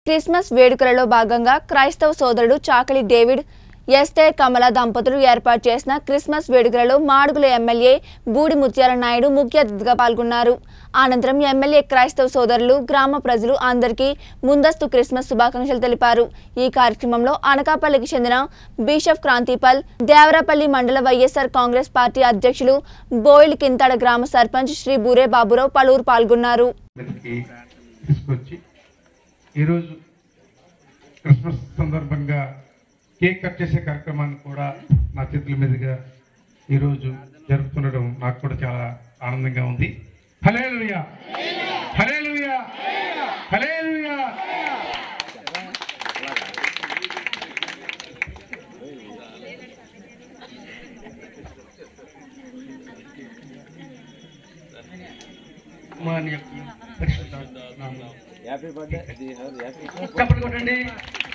Christmas వేడుకలలో భాగంగా క్రైస్తవ సోదరుడు చాకలి డేవిడ్ ఎస్తే కమల దంపతులు ఏర్పాటు చేసిన క్రిస్మస్ వేడుకలలో మాడుగుల ఎమ్మెల్యే బూడి ముత్యాల నాయుడు ముఖ్య అతిథిగా పాల్గొన్నారు అనంతరం ఎమ్మెల్యే క్రైస్తవ సోదరులు గ్రామ ప్రజలు అందరికీ ముందస్తు క్రిస్మస్ శుభాకాంక్షలు తెలిపారు ఈ కార్యక్రమంలో అనకాపల్లికి చెందిన బిషప్ క్రాంతిపల్ దేవరపల్లి మండల వైఎస్ఆర్ కాంగ్రెస్ పార్టీ అధ్యక్షులు బోయిల్ కింతాడ గ్రామ సర్పంచ్ శ్రీ బూరే బాబురావు పలువురు పాల్గొన్నారు మీదకి తీసుకొచ్చి ఈరోజు క్రిస్మస్ సందర్భంగా కేక్ కట్ చేసే కార్యక్రమాన్ని కూడా నా చేతుల మీదుగా ఈరోజు జరుపుతుండడం నాకు కూడా చాలా ఆనందంగా ఉంది హలేలుయా హలేలుయా హలేలుయా కుమారుని యొక్క పరిశుద్ధ నామములో. హ్యాపీ బర్త్డే చప్పట్లు కొట్టండి